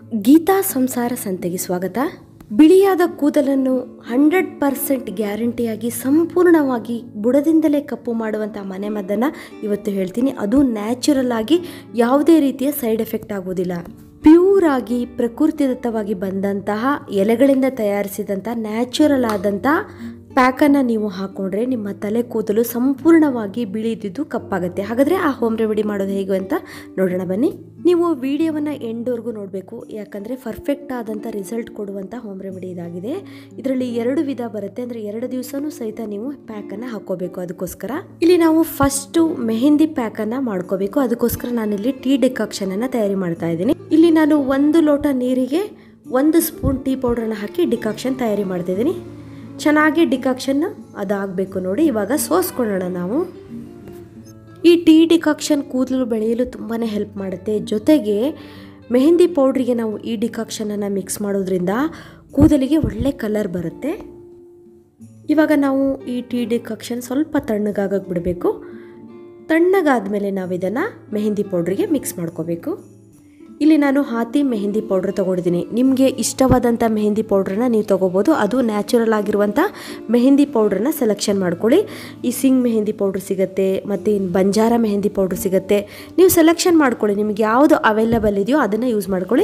ಗೀತಾ ಸಂಸಾರ ಸಂತೆಗೆ ಸ್ವಾಗತ ಬಿಳಿಯಾದ ಕೂದಲನ್ನು ಹಂಡ್ರೆಡ್ ಪರ್ಸೆಂಟ್ ಗ್ಯಾರಂಟಿಯಾಗಿ ಸಂಪೂರ್ಣವಾಗಿ ಬುಡದಿಂದಲೇ ಕಪ್ಪು ಮಾಡುವಂಥ ಮನೆಮದ್ದನ್ನು ಇವತ್ತು ಹೇಳ್ತೀನಿ ಅದು ನ್ಯಾಚುರಲ್ ಆಗಿ ಯಾವುದೇ ರೀತಿಯ ಸೈಡ್ ಎಫೆಕ್ಟ್ ಆಗೋದಿಲ್ಲ ಪ್ಯೂರ್ ಆಗಿ ಪ್ರಕೃತಿದತ್ತವಾಗಿ ಬಂದಂತಹ ಎಲೆಗಳಿಂದ ತಯಾರಿಸಿದಂಥ ನ್ಯಾಚುರಲ್ ಆದಂಥ ಪ್ಯಾಕನ್ನು ನೀವು ಹಾಕೊಂಡ್ರೆ ನಿಮ್ಮ ತಲೆ ಕೂದಲು ಸಂಪೂರ್ಣವಾಗಿ ಬಿಳಿದಿದ್ದು ಕಪ್ಪಾಗುತ್ತೆ ಹಾಗಾದರೆ ಆ ಹೋಮ್ ರೆಮಿಡಿ ಮಾಡೋದು ಹೇಗೆ ಅಂತ ನೋಡೋಣ ಬನ್ನಿ ನೀವು ವಿಡಿಯೋವನ್ನು ಎಂಡ್ವರೆಗೂ ನೋಡಬೇಕು ಯಾಕಂದರೆ ಪರ್ಫೆಕ್ಟ್ ಆದಂಥ ರಿಸಲ್ಟ್ ಕೊಡುವಂಥ ಹೋಮ್ ರೆಮಿಡಿ ಇದಾಗಿದೆ ಇದರಲ್ಲಿ ಎರಡು ವಿಧ ಬರುತ್ತೆ ಅಂದರೆ ಎರಡು ದಿವಸನೂ ಸಹಿತ ನೀವು ಪ್ಯಾಕನ್ನು ಹಾಕೋಬೇಕು ಅದಕ್ಕೋಸ್ಕರ ಇಲ್ಲಿ ನಾವು ಫಸ್ಟು ಮೆಹಂದಿ ಪ್ಯಾಕನ್ನು ಮಾಡ್ಕೋಬೇಕು ಅದಕ್ಕೋಸ್ಕರ ನಾನಿಲ್ಲಿ ಟೀ ಡಿಕಾಕ್ಷನನ್ನು ತಯಾರಿ ಮಾಡ್ತಾ ಇದ್ದೀನಿ ಇಲ್ಲಿ ನಾನು ಒಂದು ಲೋಟ ನೀರಿಗೆ ಒಂದು ಸ್ಪೂನ್ ಟೀ ಪೌಡ್ರನ್ನ ಹಾಕಿ ಡಿಕಾಕ್ಷನ್ ತಯಾರಿ ಮಾಡ್ತಿದ್ದೀನಿ ಚೆನ್ನಾಗಿ ಡಿಕಾಕ್ಷನ್ ಅದಾಗಬೇಕು ನೋಡಿ ಇವಾಗ ಸೋಸ್ಕೊಳ್ಳೋಣ ನಾವು ಈ ಟೀ ಡಿಕಾಕ್ಷನ್ ಕೂದಲು ಬೆಳೆಯಲು ತುಂಬಾ ಹೆಲ್ಪ್ ಮಾಡುತ್ತೆ ಜೊತೆಗೆ ಮೆಹಂದಿ ಪೌಡ್ರಿಗೆ ನಾವು ಈ ಡಿಕಾಕ್ಷನನ್ನು ಮಿಕ್ಸ್ ಮಾಡೋದ್ರಿಂದ ಕೂದಲಿಗೆ ಒಳ್ಳೆ ಕಲರ್ ಬರುತ್ತೆ ಇವಾಗ ನಾವು ಈ ಟೀ ಡಿಕಾಕ್ಷನ್ ಸ್ವಲ್ಪ ತಣ್ಣಗಾಗಕ್ಕೆ ಬಿಡಬೇಕು ತಣ್ಣಗಾದ್ಮೇಲೆ ನಾವು ಇದನ್ನು ಮೆಹಂದಿ ಪೌಡ್ರಿಗೆ ಮಿಕ್ಸ್ ಮಾಡ್ಕೋಬೇಕು ಇಲ್ಲಿ ನಾನು ಹಾತಿ ಮೆಹಂದಿ ಪೌಡ್ರ್ ತೊಗೊಂಡಿದ್ದೀನಿ ನಿಮಗೆ ಇಷ್ಟವಾದಂಥ ಮೆಹಂದಿ ಪೌಡ್ರನ್ನ ನೀವು ತೊಗೋಬೋದು ಅದು ನ್ಯಾಚುರಲ್ ಆಗಿರುವಂಥ ಮೆಹಂದಿ ಪೌಡ್ರನ್ನ ಸೆಲೆಕ್ಷನ್ ಮಾಡ್ಕೊಳ್ಳಿ ಈ ಸಿಂಗ್ ಮೆಹಂದಿ ಪೌಡ್ರ್ ಸಿಗುತ್ತೆ ಮತ್ತು ಇನ್ನು ಬಂಜಾರ ಮೆಹಂದಿ ಪೌಡ್ರ್ ಸಿಗುತ್ತೆ ನೀವು ಸೆಲೆಕ್ಷನ್ ಮಾಡ್ಕೊಳ್ಳಿ ನಿಮಗೆ ಯಾವುದು ಅವೈಲಬಲ್ ಇದೆಯೋ ಅದನ್ನು ಯೂಸ್ ಮಾಡ್ಕೊಳ್ಳಿ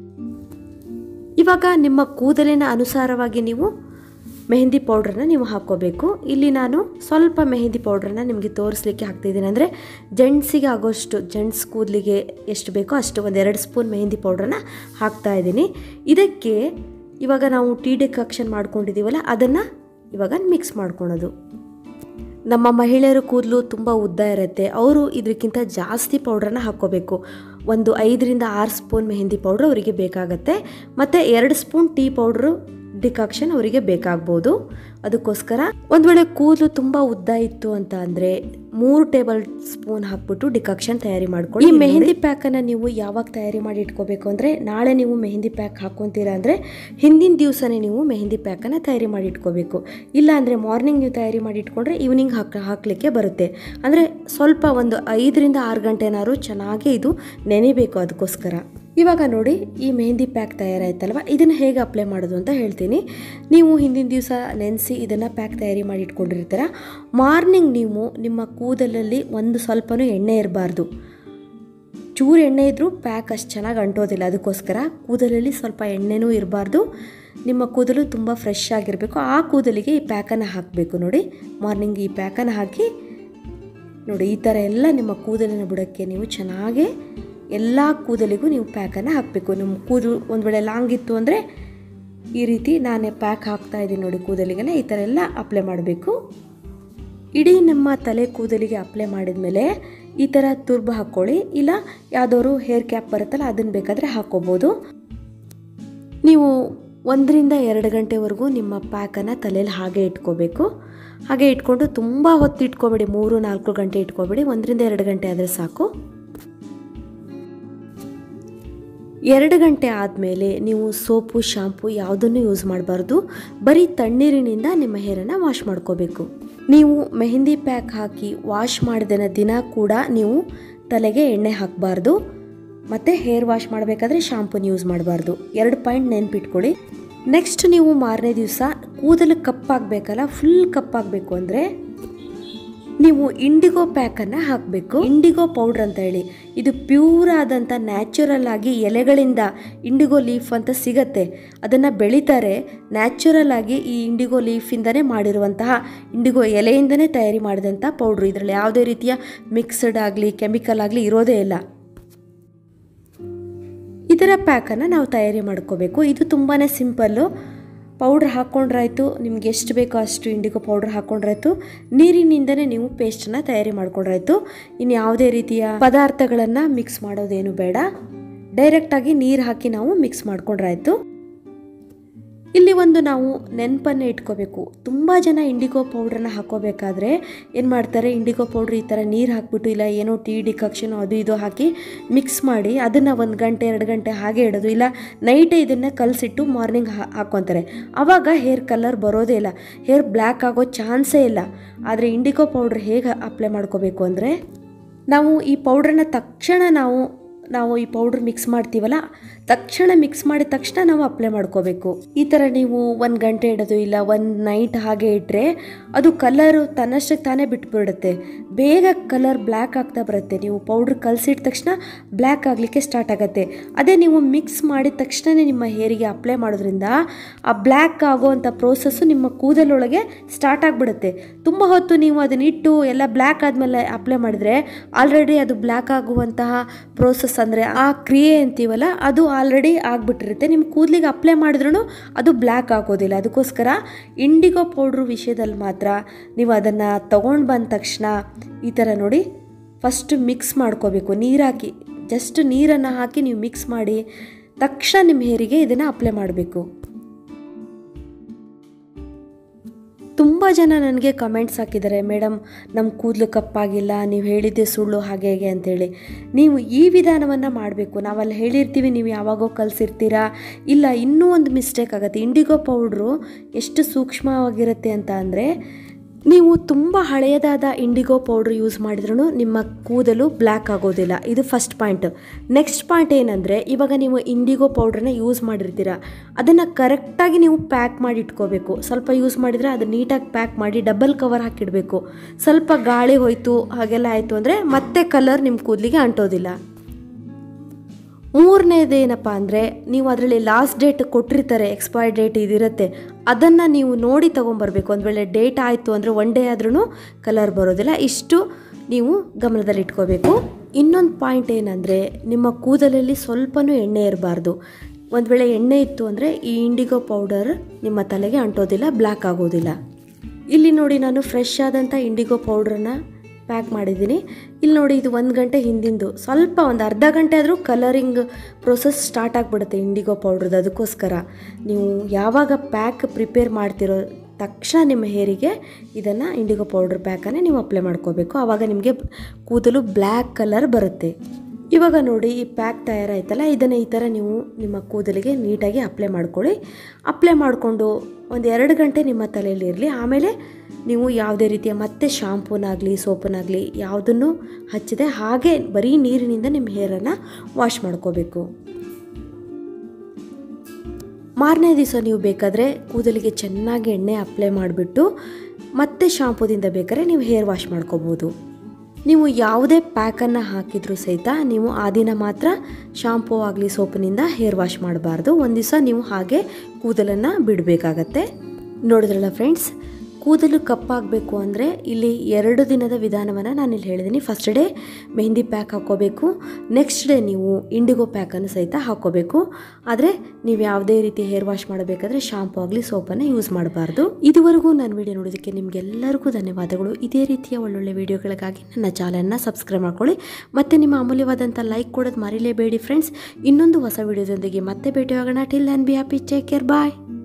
ಇವಾಗ ನಿಮ್ಮ ಕೂದಲಿನ ಅನುಸಾರವಾಗಿ ನೀವು ಮೆಹಂದಿ ಪೌಡ್ರನ್ನ ನೀವು ಹಾಕ್ಕೋಬೇಕು ಇಲ್ಲಿ ನಾನು ಸ್ವಲ್ಪ ಮೆಹಂದಿ ಪೌಡ್ರನ್ನ ನಿಮಗೆ ತೋರಿಸ್ಲಿಕ್ಕೆ ಹಾಕ್ತಿದ್ದೀನಿ ಅಂದರೆ ಜೆಂಟ್ಸಿಗೆ ಆಗೋಷ್ಟು ಜೆಂಟ್ಸ್ ಕೂದಲಿಗೆ ಎಷ್ಟು ಬೇಕೋ ಅಷ್ಟು ಒಂದೆರಡು ಸ್ಪೂನ್ ಮೆಹಂದಿ ಪೌಡ್ರನ್ನ ಹಾಕ್ತಾ ಇದ್ದೀನಿ ಇದಕ್ಕೆ ಇವಾಗ ನಾವು ಟೀ ಡಿಕಾಕ್ಷನ್ ಮಾಡ್ಕೊಂಡಿದ್ದೀವಲ್ಲ ಅದನ್ನು ಇವಾಗ ಮಿಕ್ಸ್ ಮಾಡ್ಕೊಳೋದು ನಮ್ಮ ಮಹಿಳೆಯರ ಕೂದಲು ತುಂಬ ಉದ್ದ ಇರುತ್ತೆ ಅವರು ಇದಕ್ಕಿಂತ ಜಾಸ್ತಿ ಪೌಡ್ರನ್ನ ಹಾಕ್ಕೋಬೇಕು ಒಂದು ಐದರಿಂದ ಆರು ಸ್ಪೂನ್ ಮೆಹಂದಿ ಪೌಡ್ರ್ ಅವರಿಗೆ ಬೇಕಾಗತ್ತೆ ಮತ್ತು ಎರಡು ಸ್ಪೂನ್ ಟೀ ಪೌಡ್ರು ಡಿಕಾಕ್ಷನ್ ಅವರಿಗೆ ಬೇಕಾಗ್ಬೋದು ಅದಕ್ಕೋಸ್ಕರ ಒಂದು ವೇಳೆ ಕೂದಲು ತುಂಬ ಉದ್ದ ಇತ್ತು ಅಂತ ಅಂದರೆ ಮೂರು ಟೇಬಲ್ ಸ್ಪೂನ್ ಹಾಕ್ಬಿಟ್ಟು ಡಿಕಾಕ್ಷನ್ ತಯಾರಿ ಮಾಡ್ಕೊಳ್ಳಿ ಈ ಮೆಹಂದಿ ಪ್ಯಾಕನ್ನು ನೀವು ಯಾವಾಗ ತಯಾರಿ ಮಾಡಿ ಇಟ್ಕೋಬೇಕು ಅಂದರೆ ನಾಳೆ ನೀವು ಮೆಹಂದಿ ಪ್ಯಾಕ್ ಹಾಕ್ಕೊತೀರಾ ಅಂದರೆ ಹಿಂದಿನ ದಿವಸನೇ ನೀವು ಮೆಹಂದಿ ಪ್ಯಾಕನ್ನು ತಯಾರಿ ಮಾಡಿ ಇಟ್ಕೋಬೇಕು ಇಲ್ಲ ಅಂದರೆ ಮಾರ್ನಿಂಗ್ ನೀವು ತಯಾರಿ ಮಾಡಿ ಇಟ್ಕೊಂಡ್ರೆ ಈವ್ನಿಂಗ್ ಹಾಕ್ ಹಾಕಲಿಕ್ಕೆ ಬರುತ್ತೆ ಅಂದರೆ ಸ್ವಲ್ಪ ಒಂದು ಐದರಿಂದ ಆರು ಗಂಟೆನಾದ್ರು ಚೆನ್ನಾಗಿ ಇದು ನೆನೆಬೇಕು ಅದಕ್ಕೋಸ್ಕರ ಇವಾಗ ನೋಡಿ ಈ ಮೆಹಂದಿ ಪ್ಯಾಕ್ ತಯಾರಾಯ್ತಲ್ವ ಇದನ್ನು ಹೇಗೆ ಅಪ್ಲೈ ಮಾಡೋದು ಅಂತ ಹೇಳ್ತೀನಿ ನೀವು ಹಿಂದಿನ ದಿವಸ ನೆನೆಸಿ ಇದನ್ನು ಪ್ಯಾಕ್ ತಯಾರಿ ಮಾಡಿ ಇಟ್ಕೊಂಡಿರ್ತೀರ ಮಾರ್ನಿಂಗ್ ನೀವು ನಿಮ್ಮ ಕೂದಲಲ್ಲಿ ಒಂದು ಸ್ವಲ್ಪನೂ ಎಣ್ಣೆ ಇರಬಾರ್ದು ಚೂರು ಎಣ್ಣೆ ಇದ್ದರೂ ಪ್ಯಾಕ್ ಅಷ್ಟು ಚೆನ್ನಾಗಿ ಅಂಟೋದಿಲ್ಲ ಅದಕ್ಕೋಸ್ಕರ ಕೂದಲಲ್ಲಿ ಸ್ವಲ್ಪ ಎಣ್ಣೆನೂ ಇರಬಾರ್ದು ನಿಮ್ಮ ಕೂದಲು ತುಂಬ ಫ್ರೆಶ್ ಆಗಿರಬೇಕು ಆ ಕೂದಲಿಗೆ ಈ ಪ್ಯಾಕನ್ನು ಹಾಕಬೇಕು ನೋಡಿ ಮಾರ್ನಿಂಗ್ ಈ ಪ್ಯಾಕನ್ನು ಹಾಕಿ ನೋಡಿ ಈ ಥರ ಎಲ್ಲ ನಿಮ್ಮ ಕೂದಲಿನ ಬುಡಕ್ಕೆ ನೀವು ಚೆನ್ನಾಗಿ ಎಲ್ಲ ಕೂದಲಿಗೂ ನೀವು ಪ್ಯಾಕನ್ನು ಹಾಕಬೇಕು ನಿಮ್ಮ ಕೂದಲು ಒಂದು ವೇಳೆ ಲಾಂಗ್ ಇತ್ತು ಅಂದರೆ ಈ ರೀತಿ ನಾನೇ ಪ್ಯಾಕ್ ಹಾಕ್ತಾ ಇದ್ದೀನಿ ನೋಡಿ ಕೂದಲಿಗೆಲ್ಲ ಈ ಥರ ಎಲ್ಲ ಅಪ್ಲೈ ಮಾಡಬೇಕು ಇಡೀ ನಮ್ಮ ತಲೆ ಕೂದಲಿಗೆ ಅಪ್ಲೈ ಮಾಡಿದ ಮೇಲೆ ಈ ಥರ ತುರ್ಬು ಹಾಕ್ಕೊಳ್ಳಿ ಇಲ್ಲ ಯಾವುದಾದ್ರು ಹೇರ್ ಕ್ಯಾಪ್ ಬರುತ್ತಲ್ಲ ಅದನ್ನು ಬೇಕಾದರೆ ಹಾಕ್ಕೋಬೋದು ನೀವು ಒಂದರಿಂದ ಎರಡು ಗಂಟೆವರೆಗೂ ನಿಮ್ಮ ಪ್ಯಾಕನ್ನು ತಲೆಯಲ್ಲಿ ಹಾಗೆ ಇಟ್ಕೋಬೇಕು ಹಾಗೆ ಇಟ್ಕೊಂಡು ತುಂಬ ಹೊತ್ತು ಇಟ್ಕೋಬೇಡಿ ಮೂರು ನಾಲ್ಕು ಗಂಟೆ ಇಟ್ಕೋಬೇಡಿ ಒಂದರಿಂದ ಎರಡು ಗಂಟೆ ಆದರೆ ಸಾಕು ಎರಡು ಗಂಟೆ ಆದಮೇಲೆ ನೀವು ಸೋಪು ಶಾಂಪು ಯಾವುದನ್ನು ಯೂಸ್ ಮಾಡಬಾರ್ದು ಬರೀ ತಣ್ಣೀರಿನಿಂದ ನಿಮ್ಮ ಹೇರನ್ನು ವಾಶ್ ಮಾಡ್ಕೋಬೇಕು ನೀವು ಮೆಹಂದಿ ಪ್ಯಾಕ್ ಹಾಕಿ ವಾಶ್ ಮಾಡಿದ ದಿನ ಕೂಡ ನೀವು ತಲೆಗೆ ಎಣ್ಣೆ ಹಾಕಬಾರ್ದು ಮತ್ತು ಹೇರ್ ವಾಶ್ ಮಾಡಬೇಕಾದ್ರೆ ಶಾಂಪೂನ ಯೂಸ್ ಮಾಡಬಾರ್ದು ಎರಡು ಪಾಯಿಂಟ್ ನೆನ್ಪಿಟ್ಕೊಳ್ಳಿ ನೆಕ್ಸ್ಟ್ ನೀವು ಮಾರನೇ ದಿವಸ ಕೂದಲು ಕಪ್ಪಾಗಬೇಕಲ್ಲ ಫುಲ್ ಕಪ್ಪಾಗಬೇಕು ಅಂದರೆ ನೀವು ಇಂಡಿಗೋ ಪ್ಯಾಕನ್ನು ಹಾಕಬೇಕು ಇಂಡಿಗೋ ಪೌಡ್ರ್ ಅಂತ ಹೇಳಿ ಇದು ಪ್ಯೂರ್ ಆದಂಥ ನ್ಯಾಚುರಲ್ ಆಗಿ ಎಲೆಗಳಿಂದ ಇಂಡಿಗೋ ಲೀಫ್ ಅಂತ ಸಿಗತ್ತೆ ಅದನ್ನು ಬೆಳೀತಾರೆ ನ್ಯಾಚುರಲ್ ಆಗಿ ಈ ಇಂಡಿಗೋ ಲೀಫಿಂದನೇ ಮಾಡಿರುವಂತಹ ಇಂಡಿಗೋ ಎಲೆಯಿಂದನೇ ತಯಾರಿ ಮಾಡಿದಂಥ ಪೌಡ್ರು ಇದರಲ್ಲಿ ಯಾವುದೇ ರೀತಿಯ ಮಿಕ್ಸ್ಡ್ ಆಗಲಿ ಕೆಮಿಕಲ್ ಆಗಲಿ ಇರೋದೇ ಇಲ್ಲ ಇದರ ಪ್ಯಾಕನ್ನು ನಾವು ತಯಾರಿ ಮಾಡ್ಕೋಬೇಕು ಇದು ತುಂಬಾ ಸಿಂಪಲ್ಲು ಪೌಡ್ರ್ ಹಾಕ್ಕೊಂಡ್ರಾಯ್ತು ನಿಮ್ಗೆ ಎಷ್ಟು ಬೇಕೋ ಅಷ್ಟು ಇಂಡಿಗೋ ಪೌಡ್ರ್ ಹಾಕ್ಕೊಂಡ್ರಾಯ್ತು ನೀರಿನಿಂದನೇ ನೀವು ಪೇಸ್ಟನ್ನು ತಯಾರಿ ಮಾಡ್ಕೊಂಡ್ರಾಯ್ತು ಇನ್ನು ಯಾವುದೇ ರೀತಿಯ ಪದಾರ್ಥಗಳನ್ನು ಮಿಕ್ಸ್ ಮಾಡೋದೇನು ಬೇಡ ಡೈರೆಕ್ಟಾಗಿ ನೀರು ಹಾಕಿ ನಾವು ಮಿಕ್ಸ್ ಮಾಡ್ಕೊಂಡ್ರಾಯ್ತು ಇಲ್ಲಿ ಒಂದು ನಾವು ನೆನಪನ್ನು ಇಟ್ಕೋಬೇಕು ತುಂಬ ಜನ ಇಂಡಿಗೋ ಪೌಡ್ರನ್ನ ಹಾಕೋಬೇಕಾದ್ರೆ ಏನು ಮಾಡ್ತಾರೆ ಇಂಡಿಗೋ ಪೌಡ್ರ್ ಈ ಥರ ನೀರು ಹಾಕ್ಬಿಟ್ಟು ಇಲ್ಲ ಏನೋ ಟೀ ಡಿಕಾಕ್ಷನ್ ಅದು ಇದು ಹಾಕಿ ಮಿಕ್ಸ್ ಮಾಡಿ ಅದನ್ನು ಒಂದು ಗಂಟೆ ಎರಡು ಗಂಟೆ ಹಾಗೆ ಇಡೋದು ಇಲ್ಲ ನೈಟೇ ಇದನ್ನು ಕಲಸಿಟ್ಟು ಮಾರ್ನಿಂಗ್ ಹಾಕ್ಕೊತಾರೆ ಆವಾಗ ಹೇರ್ ಕಲರ್ ಬರೋದೇ ಇಲ್ಲ ಹೇರ್ ಬ್ಲ್ಯಾಕ್ ಆಗೋ ಚಾನ್ಸೇ ಇಲ್ಲ ಆದರೆ ಇಂಡಿಗೋ ಪೌಡ್ರ್ ಹೇಗೆ ಅಪ್ಲೈ ಮಾಡ್ಕೋಬೇಕು ಅಂದರೆ ನಾವು ಈ ಪೌಡ್ರನ್ನ ತಕ್ಷಣ ನಾವು ನಾವು ಈ ಪೌಡ್ರ್ ಮಿಕ್ಸ್ ಮಾಡ್ತೀವಲ್ಲ ತಕ್ಷಣ ಮಿಕ್ಸ್ ಮಾಡಿದ ತಕ್ಷಣ ನಾವು ಅಪ್ಲೈ ಮಾಡ್ಕೋಬೇಕು ಈ ಥರ ನೀವು ಒಂದು ಗಂಟೆ ಇಡೋದು ಇಲ್ಲ ಒಂದು ನೈಟ್ ಹಾಗೆ ಇಟ್ಟರೆ ಅದು ಕಲರು ತನ್ನಷ್ಟಕ್ಕೆ ತಾನೇ ಬಿಟ್ಬಿಡುತ್ತೆ ಬೇಗ ಕಲರ್ ಬ್ಲ್ಯಾಕ್ ಆಗ್ತಾ ಬರುತ್ತೆ ನೀವು ಪೌಡ್ರ್ ಕಲಸಿದ ತಕ್ಷಣ ಬ್ಲ್ಯಾಕ್ ಆಗಲಿಕ್ಕೆ ಸ್ಟಾರ್ಟ್ ಆಗುತ್ತೆ ಅದೇ ನೀವು ಮಿಕ್ಸ್ ಮಾಡಿದ ತಕ್ಷಣ ನಿಮ್ಮ ಹೇರಿಗೆ ಅಪ್ಲೈ ಮಾಡೋದ್ರಿಂದ ಆ ಬ್ಲ್ಯಾಕ್ ಆಗೋವಂಥ ಪ್ರೋಸೆಸ್ಸು ನಿಮ್ಮ ಕೂದಲೊಳಗೆ ಸ್ಟಾರ್ಟ್ ಆಗಿಬಿಡುತ್ತೆ ತುಂಬ ಹೊತ್ತು ನೀವು ಅದನ್ನ ಇಟ್ಟು ಎಲ್ಲ ಬ್ಲ್ಯಾಕ್ ಆದಮೇಲೆ ಅಪ್ಲೈ ಮಾಡಿದರೆ ಆಲ್ರೆಡಿ ಅದು ಬ್ಲ್ಯಾಕ್ ಆಗುವಂತಹ ಪ್ರೋಸೆಸ್ ಅಂದರೆ ಆ ಕ್ರಿಯೆ ಅಂತೀವಲ್ಲ ಅದು ಆಲ್ರೆಡಿ ಆಗಿಬಿಟ್ಟಿರುತ್ತೆ ನಿಮ್ಮ ಕೂದಲಿಗೆ ಅಪ್ಲೈ ಮಾಡಿದ್ರೂ ಅದು ಬ್ಲ್ಯಾಕ್ ಆಗೋದಿಲ್ಲ ಅದಕ್ಕೋಸ್ಕರ ಇಂಡಿಗೋ ಪೌಡ್ರು ವಿಷಯದಲ್ಲಿ ಮಾತ್ರ ನೀವು ಅದನ್ನು ತೊಗೊಂಡು ಬಂದ ತಕ್ಷಣ ಈ ಥರ ನೋಡಿ ಫಸ್ಟ್ ಮಿಕ್ಸ್ ಮಾಡ್ಕೋಬೇಕು ನೀರು ಹಾಕಿ ಜಸ್ಟ್ ನೀರನ್ನು ಹಾಕಿ ನೀವು ಮಿಕ್ಸ್ ಮಾಡಿ ತಕ್ಷಣ ನಿಮ್ಮ ಹೇರಿಗೆ ಇದನ್ನು ಅಪ್ಲೈ ಮಾಡಬೇಕು ತುಂಬ ಜನ ನನಗೆ ಕಮೆಂಟ್ಸ್ ಹಾಕಿದ್ದಾರೆ ಮೇಡಮ್ ನಮ್ಮ ಕೂದಲು ಕಪ್ಪಾಗಿಲ್ಲ ನೀವು ಹೇಳಿದ್ದೆ ಸುಳ್ಳು ಹಾಗೆ ಹೇಗೆ ಅಂತೇಳಿ ನೀವು ಈ ವಿಧಾನವನ್ನು ಮಾಡಬೇಕು ನಾವಲ್ಲಿ ಹೇಳಿರ್ತೀವಿ ನೀವು ಯಾವಾಗೋ ಕಲಿಸಿರ್ತೀರಾ ಇಲ್ಲ ಇನ್ನೂ ಒಂದು ಮಿಸ್ಟೇಕ್ ಆಗುತ್ತೆ ಇಂಡಿಗೋ ಪೌಡ್ರು ಎಷ್ಟು ಸೂಕ್ಷ್ಮವಾಗಿರುತ್ತೆ ಅಂತ ಅಂದರೆ ನೀವು ತುಂಬ ಹಳೆಯದಾದ ಇಂಡಿಗೋ ಪೌಡ್ರ್ ಯೂಸ್ ಮಾಡಿದ್ರೂ ನಿಮ್ಮ ಕೂದಲು ಬ್ಲ್ಯಾಕ್ ಆಗೋದಿಲ್ಲ ಇದು ಫಸ್ಟ್ ಪಾಯಿಂಟ್ ನೆಕ್ಸ್ಟ್ ಪಾಯಿಂಟ್ ಏನಂದರೆ ಇವಾಗ ನೀವು ಇಂಡಿಗೋ ಪೌಡ್ರನ್ನ ಯೂಸ್ ಮಾಡಿರ್ತೀರ ಅದನ್ನು ಕರೆಕ್ಟಾಗಿ ನೀವು ಪ್ಯಾಕ್ ಮಾಡಿ ಇಟ್ಕೋಬೇಕು ಸ್ವಲ್ಪ ಯೂಸ್ ಮಾಡಿದರೆ ಅದು ನೀಟಾಗಿ ಪ್ಯಾಕ್ ಮಾಡಿ ಡಬಲ್ ಕವರ್ ಹಾಕಿಡಬೇಕು ಸ್ವಲ್ಪ ಗಾಳಿ ಹೋಯ್ತು ಹಾಗೆಲ್ಲ ಆಯಿತು ಅಂದರೆ ಮತ್ತೆ ಕಲರ್ ನಿಮ್ಮ ಕೂದಲಿಗೆ ಅಂಟೋದಿಲ್ಲ ಮೂರನೇದು ಏನಪ್ಪ ಅಂದರೆ ನೀವು ಅದರಲ್ಲಿ ಲಾಸ್ಟ್ ಡೇಟ್ ಕೊಟ್ಟಿರ್ತಾರೆ ಎಕ್ಸ್ಪೈರ್ ಡೇಟ್ ಇದಿರುತ್ತೆ ಅದನ್ನು ನೀವು ನೋಡಿ ತೊಗೊಂಬರ್ಬೇಕು ಒಂದು ವೇಳೆ ಡೇಟ್ ಆಯಿತು ಅಂದರೆ ಒನ್ ಡೇ ಆದ್ರೂ ಕಲರ್ ಬರೋದಿಲ್ಲ ಇಷ್ಟು ನೀವು ಗಮನದಲ್ಲಿ ಇಟ್ಕೋಬೇಕು ಇನ್ನೊಂದು ಪಾಯಿಂಟ್ ಏನಂದರೆ ನಿಮ್ಮ ಕೂದಲಲ್ಲಿ ಸ್ವಲ್ಪನೂ ಎಣ್ಣೆ ಇರಬಾರ್ದು ಒಂದು ವೇಳೆ ಎಣ್ಣೆ ಇತ್ತು ಅಂದರೆ ಈ ಇಂಡಿಗೋ ಪೌಡರ್ ನಿಮ್ಮ ತಲೆಗೆ ಅಂಟೋದಿಲ್ಲ ಬ್ಲ್ಯಾಕ್ ಆಗೋದಿಲ್ಲ ಇಲ್ಲಿ ನೋಡಿ ನಾನು ಫ್ರೆಶ್ ಆದಂಥ ಇಂಡಿಗೋ ಪೌಡ್ರನ್ನ ಪ್ಯಾಕ್ ಮಾಡಿದ್ದೀನಿ ಇಲ್ಲಿ ನೋಡಿ ಇದು ಒಂದು ಗಂಟೆ ಹಿಂದಿಂದು ಸ್ವಲ್ಪ ಒಂದು ಅರ್ಧ ಗಂಟೆ ಆದರೂ ಕಲರಿಂಗ್ ಪ್ರೊಸೆಸ್ ಸ್ಟಾರ್ಟ್ ಆಗಿಬಿಡುತ್ತೆ ಇಂಡಿಗೋ ಪೌಡ್ರದ್ದು ಅದಕ್ಕೋಸ್ಕರ ನೀವು ಯಾವಾಗ ಪ್ಯಾಕ್ ಪ್ರಿಪೇರ್ ಮಾಡ್ತಿರೋ ತಕ್ಷಣ ನಿಮ್ಮ ಹೇರಿಗೆ ಇದನ್ನು ಇಂಡಿಗೋ ಪೌಡ್ರ್ ಪ್ಯಾಕನ್ನೇ ನೀವು ಅಪ್ಲೈ ಮಾಡ್ಕೋಬೇಕು ಆವಾಗ ನಿಮಗೆ ಕೂದಲು ಬ್ಲ್ಯಾಕ್ ಕಲರ್ ಬರುತ್ತೆ ಇವಾಗ ನೋಡಿ ಈ ಪ್ಯಾಕ್ ತಯಾರಾಯ್ತಲ್ಲ ಇದನ್ನು ಈ ಥರ ನೀವು ನಿಮ್ಮ ಕೂದಲಿಗೆ ನೀಟಾಗಿ ಅಪ್ಲೈ ಮಾಡ್ಕೊಳ್ಳಿ ಅಪ್ಲೈ ಮಾಡಿಕೊಂಡು ಒಂದು ಎರಡು ಗಂಟೆ ನಿಮ್ಮ ತಲೆಯಲ್ಲಿ ಇರಲಿ ಆಮೇಲೆ ನೀವು ಯಾವುದೇ ರೀತಿಯ ಮತ್ತೆ ಶಾಂಪೂನಾಗಲಿ ಸೋಪನಾಗಲಿ ಯಾವುದನ್ನು ಹಚ್ಚದೆ ಹಾಗೆ ಬರೀ ನೀರಿನಿಂದ ನಿಮ್ಮ ಹೇರನ್ನು ವಾಶ್ ಮಾಡ್ಕೋಬೇಕು ಮಾರನೇ ದಿವಸ ನೀವು ಬೇಕಾದರೆ ಕೂದಲಿಗೆ ಚೆನ್ನಾಗಿ ಎಣ್ಣೆ ಅಪ್ಲೈ ಮಾಡಿಬಿಟ್ಟು ಮತ್ತೆ ಶಾಂಪೂದಿಂದ ಬೇಕಾದ್ರೆ ನೀವು ಹೇರ್ ವಾಶ್ ಮಾಡ್ಕೋಬೋದು ನೀವು ಯಾವುದೇ ಪ್ಯಾಕನ್ನು ಹಾಕಿದರೂ ಸಹಿತ ನೀವು ಆ ದಿನ ಮಾತ್ರ ಶಾಂಪೂ ಆಗಲಿ ಸೋಪಿನಿಂದ ಹೇರ್ ವಾಶ್ ಮಾಡಬಾರ್ದು ಒಂದು ದಿವಸ ನೀವು ಹಾಗೆ ಕೂದಲನ್ನು ಬಿಡಬೇಕಾಗತ್ತೆ ನೋಡಿದ್ರಲ್ಲ ಫ್ರೆಂಡ್ಸ್ ಕೂದಲು ಕಪ್ಪಾಗಬೇಕು ಅಂದರೆ ಇಲ್ಲಿ ಎರಡು ದಿನದ ವಿಧಾನವನ್ನು ನಾನು ಇಲ್ಲಿ ಹೇಳಿದ್ದೀನಿ ಫಸ್ಟ್ ಡೇ ಮೆಹಂದಿ ಪ್ಯಾಕ್ ಹಾಕ್ಕೋಬೇಕು ನೆಕ್ಸ್ಟ್ ಡೇ ನೀವು ಇಂಡಿಗೋ ಪ್ಯಾಕನ್ನು ಸಹಿತ ಹಾಕ್ಕೋಬೇಕು ಆದರೆ ನೀವು ಯಾವುದೇ ರೀತಿ ಹೇರ್ ವಾಶ್ ಮಾಡಬೇಕಾದ್ರೆ ಶಾಂಪೂ ಆಗಲಿ ಸೋಪನ್ನು ಯೂಸ್ ಮಾಡಬಾರ್ದು ಇದುವರೆಗೂ ನಾನು ವಿಡಿಯೋ ನೋಡೋದಕ್ಕೆ ನಿಮಗೆಲ್ಲರಿಗೂ ಧನ್ಯವಾದಗಳು ಇದೇ ರೀತಿಯ ಒಳ್ಳೊಳ್ಳೆ ವಿಡಿಯೋಗಳಿಗಾಗಿ ನನ್ನ ಚಾನಲ್ನ ಸಬ್ಸ್ಕ್ರೈಬ್ ಮಾಡ್ಕೊಳ್ಳಿ ಮತ್ತು ನಿಮ್ಮ ಅಮೂಲ್ಯವಾದಂಥ ಲೈಕ್ ಕೊಡೋದು ಮರಿಲೇಬೇಡಿ ಫ್ರೆಂಡ್ಸ್ ಇನ್ನೊಂದು ಹೊಸ ವಿಡಿಯೋದೊಂದಿಗೆ ಮತ್ತೆ ಭೇಟಿಯಾಗೋಣ till and be happy take care bye